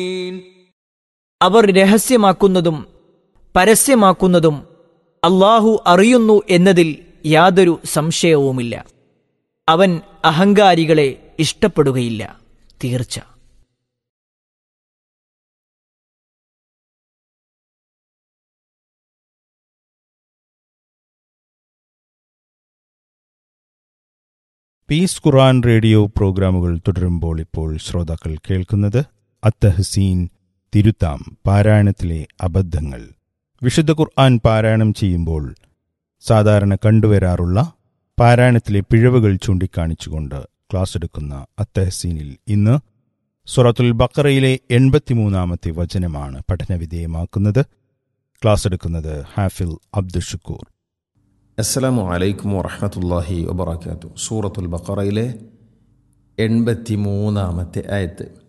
അവർ രഹസ്യമാക്കുന്നതും പരസ്യമാക്കുന്നതും അള്ളാഹു അറിയുന്നു എന്നതിൽ യാതൊരു സംശയവുമില്ല അവൻ അഹങ്കാരികളെ ഇഷ്ടപ്പെടുകയില്ല തീർച്ച പീസ് ഖുറാൻ റേഡിയോ പ്രോഗ്രാമുകൾ തുടരുമ്പോൾ ഇപ്പോൾ ശ്രോതാക്കൾ കേൾക്കുന്നത് അത്തഹസീൻ തിരുത്താം പാരായണത്തിലെ അബദ്ധങ്ങൾ വിശുദ്ധ ഖുർആൻ പാരായണം ചെയ്യുമ്പോൾ സാധാരണ കണ്ടുവരാറുള്ള പാരായണത്തിലെ പിഴവുകൾ ചൂണ്ടിക്കാണിച്ചുകൊണ്ട് ക്ലാസ് എടുക്കുന്ന അത്തഹസീനിൽ ഇന്ന് സുറത്തുൽ ബക്കറയിലെ എൺപത്തിമൂന്നാമത്തെ വചനമാണ് പഠനവിധേയമാക്കുന്നത് ക്ലാസ് എടുക്കുന്നത് ഹാഫിൽ അബ്ദുഷക്കൂർ അസ്സലാമു അലൈക്കും വറഹമത്തല്ലാഹി വബർക്കാത്തു സൂറത്തുൽ ബക്കറയിലെ എൺപത്തി മൂന്നാമത്തെ ആയത്ത്